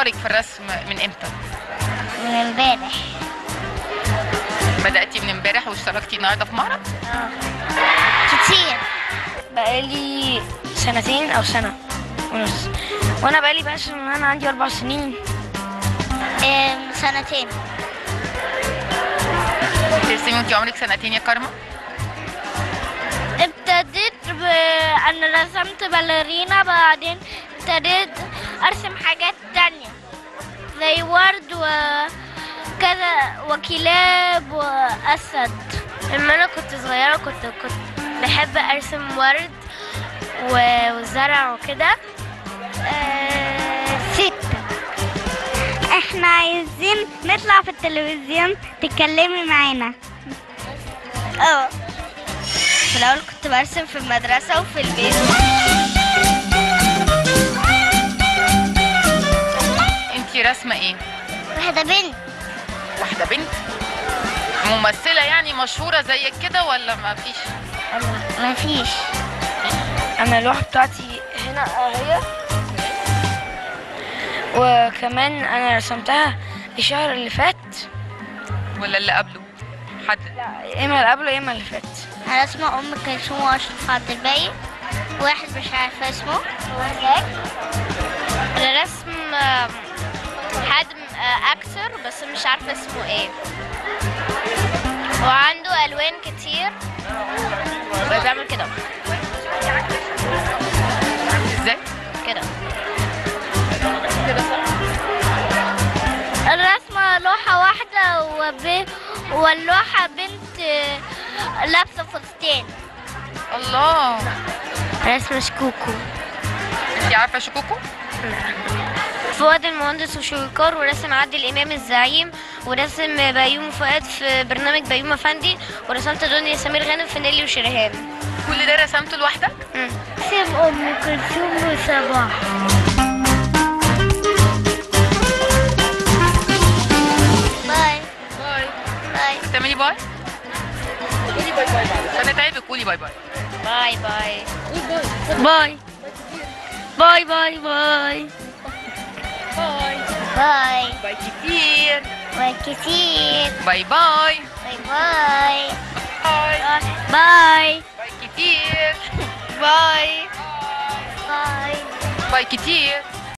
مشوارك في الرسم من امتى من امبارح بداتي من امبارح واشتركتي النهارده في معرض كتير بقالي سنتين او سنه ونص وانا بقالي برسم من انا عندي اربع سنين آم، سنتين ترسمي وانت عمرك سنتين يا كارما ابتديت ب... انا رسمت باليرينا بعدين ابتديت ارسم حاجات تانية زي ورد وكذا وكلاب واسد لما انا كنت صغيره كنت كنت بحب ارسم ورد و- وزرع وكده آه، ستة احنا عايزين نطلع في التلفزيون تتكلمي معانا اه في الاول كنت برسم في المدرسه وفي البيت انت راسمه ايه واحدة بنت واحده بنت ممثله يعني مشهوره زيك كده ولا ما فيش مفيش انا اللوحه بتاعتي هنا اهي وكمان انا رسمتها الشهر اللي فات ولا اللي قبله حد يا اما اللي قبله يا اما اللي فات انا اسمه ام كلثوم واشرف عبد الباقي واحد مش عارفه اسمه هو هناك انا رسم حد اكتر بس مش عارفه اسمه ايه وعنده الوان كتير بيعمل كده ازاي كده الرسمة لوحة واحدة وب... واللوحة بنت لابسة فستان الله رسم شكوكو انت عارفه شكوكو فؤاد المهندس وشويكار ورسم عادل امام الزعيم ورسم بيومي فؤاد في برنامج بيومي افندي ورسمت دنيا سمير غانم في نيلي وشريهان كل ده رسمته لوحدك اسم ام كلثوم وصباح باي باي باي بتعملي باي قولي باي باي انا تعبك قولي باي باي باي باي باي باي باي باي باي باي كتير باي كتير باي باي باي باي باي باي باي كتير باي باي باي كتير